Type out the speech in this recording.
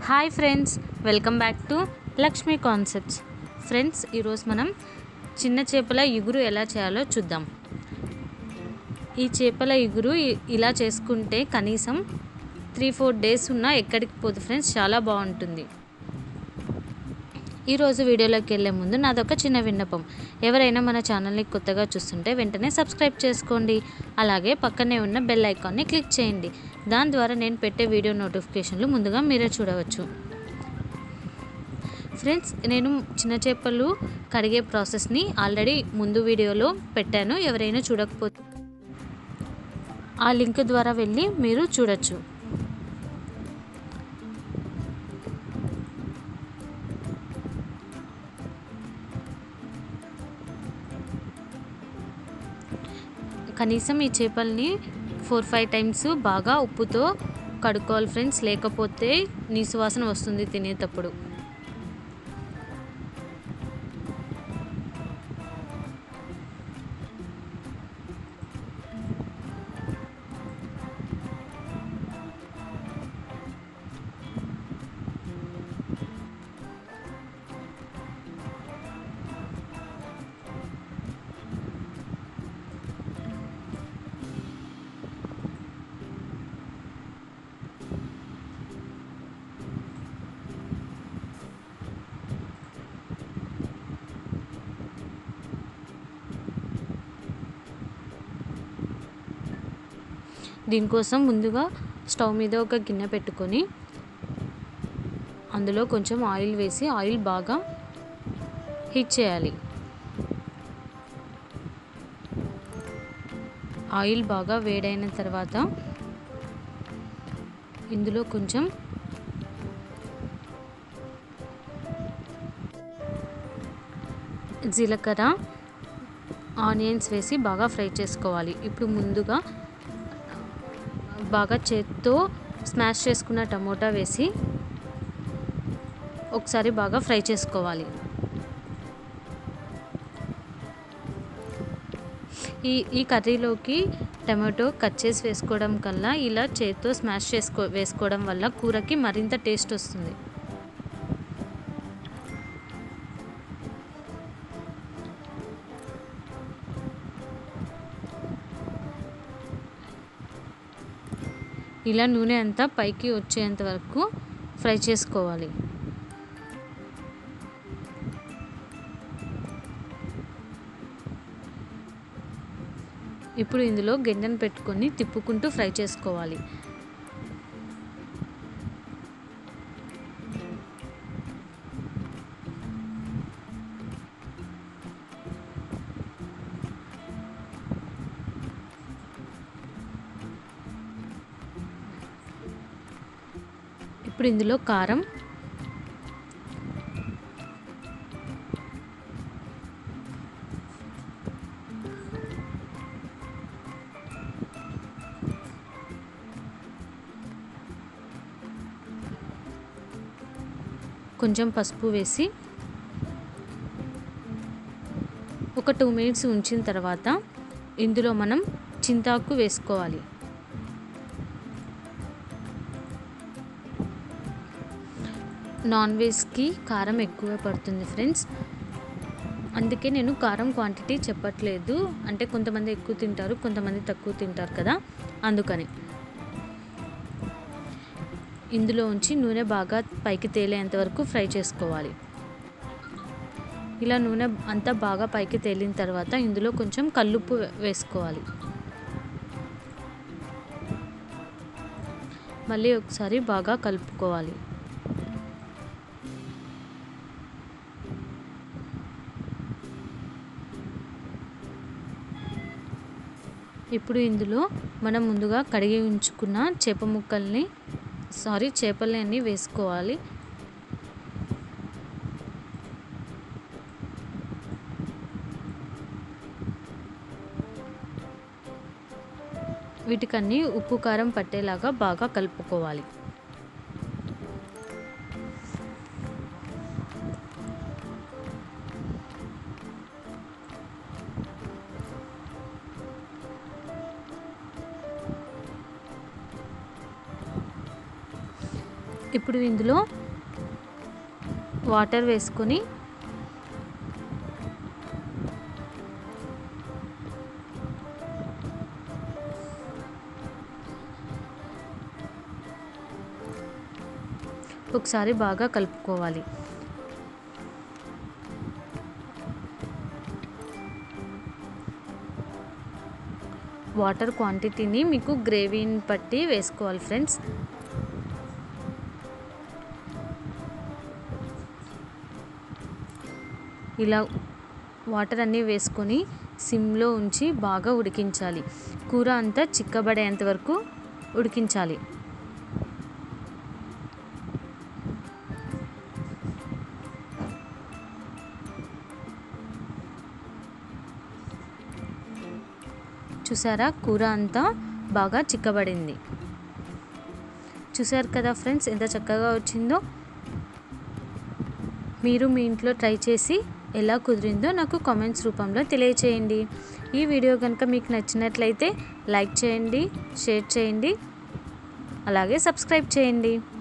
hi friends welcome back to Lakshmi concepts friends ఈరోజు మనం చిన్న చేపల ఇగురు ఎలా చేయాలో చూద్దాం ఈ చేపల ఇగురు ఇ- ఇలా చేసుకుంటే కనీసం త్రీ ఫోర్ డేస్ ఉన్నా ఎక్కడికి పోదు ఫ్రెండ్స్ చాలా బాగుంటుంది ఈరోజు వీడియోలోకి వెళ్ళే ముందు నాదొక చిన్న విన్నపం ఎవరైనా మన ఛానల్ని కొత్తగా చూస్తుంటే వెంటనే సబ్స్క్రైబ్ చేసుకోండి అలాగే పక్కనే ఉన్న బెల్ ఐకాన్ని క్లిక్ చేయండి దాని ద్వారా నేను పెట్టే వీడియో నోటిఫికేషన్లు ముందుగా మీరే చూడవచ్చు ఫ్రెండ్స్ నేను చిన్న చేపలు కడిగే ప్రాసెస్ని ఆల్రెడీ ముందు వీడియోలో పెట్టాను ఎవరైనా చూడకపోతే ఆ లింక్ ద్వారా వెళ్ళి మీరు చూడొచ్చు కనీసం ఈ చేపల్ని ఫోర్ ఫైవ్ టైమ్స్ బాగా ఉప్పుతో కడుక్కోవాలి ఫ్రెండ్స్ లేకపోతే నీసు వాసన వస్తుంది తినేటప్పుడు దీనికోసం ముందుగా స్టవ్ మీద ఒక గిన్నె పెట్టుకొని అందులో కొంచెం ఆయిల్ వేసి ఆయిల్ బాగా హీట్ చేయాలి ఆయిల్ బాగా వేడైన తర్వాత ఇందులో కొంచెం జీలకర్ర ఆనియన్స్ వేసి బాగా ఫ్రై చేసుకోవాలి ఇప్పుడు ముందుగా బాగా చేత్తో స్మాష్ చేసుకున్న టమోటా వేసి ఒకసారి బాగా ఫ్రై చేసుకోవాలి ఈ ఈ కర్రీలోకి టమాటో కట్ చేసి వేసుకోవడం కల్లా ఇలా చేత్తో స్మాష్ చేసుకో వేసుకోవడం వల్ల కూరకి మరింత టేస్ట్ వస్తుంది ఇలా నూనె అంతా పైకి వచ్చేంత వరకు ఫ్రై చేసుకోవాలి ఇప్పుడు ఇందులో గిన్నెను పెట్టుకొని తిప్పుకుంటూ ఫ్రై చేసుకోవాలి ఇప్పుడు ఇందులో కారం కొంచెం పసుపు వేసి ఒక టూ మినిట్స్ ఉంచిన తర్వాత ఇందులో మనం చింతాకు వేసుకోవాలి నాన్ వెజ్కి కారం ఎక్కువ పడుతుంది ఫ్రెండ్స్ అందుకే నేను కారం క్వాంటిటీ చెప్పట్లేదు అంటే కొంతమంది ఎక్కువ తింటారు కొంతమంది తక్కువ తింటారు కదా అందుకని ఇందులో ఉంచి నూనె బాగా పైకి తేలేంత వరకు ఫ్రై చేసుకోవాలి ఇలా నూనె అంతా బాగా పైకి తేలిన తర్వాత ఇందులో కొంచెం కల్లుప్పు వే- వేసుకోవాలి మళ్ళీ ఒకసారి బాగా కలుపుకోవాలి ఇప్పుడు ఇందులో మనం ముందుగా కడిగి ఉంచుకున్న చేప ముక్కల్ని సారీ చేపలన్నీ వేసుకోవాలి వీటికన్నీ ఉప్పు కారం పట్టేలాగా బాగా కలుపుకోవాలి ఇప్పుడు ఇందులో వాటర్ వేసుకొని ఒకసారి బాగా కలుపుకోవాలి వాటర్ క్వాంటిటీని మీకు గ్రేవీని బట్టి వేసుకోవాలి ఫ్రెండ్స్ ఇలా వాటర్ అన్నీ వేసుకొని సిమ్లో ఉంచి బాగా ఉడికించాలి కూర అంతా చిక్కబడేంత వరకు ఉడికించాలి చూసారా కూర అంతా బాగా చిక్కబడింది చూసారు కదా ఫ్రెండ్స్ ఎంత చక్కగా వచ్చిందో మీరు మీ ఇంట్లో ట్రై చేసి ఎలా కుదిరిందో నాకు కామెంట్స్ రూపంలో తెలియచేయండి ఈ వీడియో కనుక మీకు నచ్చినట్లయితే లైక్ చేయండి షేర్ చేయండి అలాగే సబ్స్క్రైబ్ చేయండి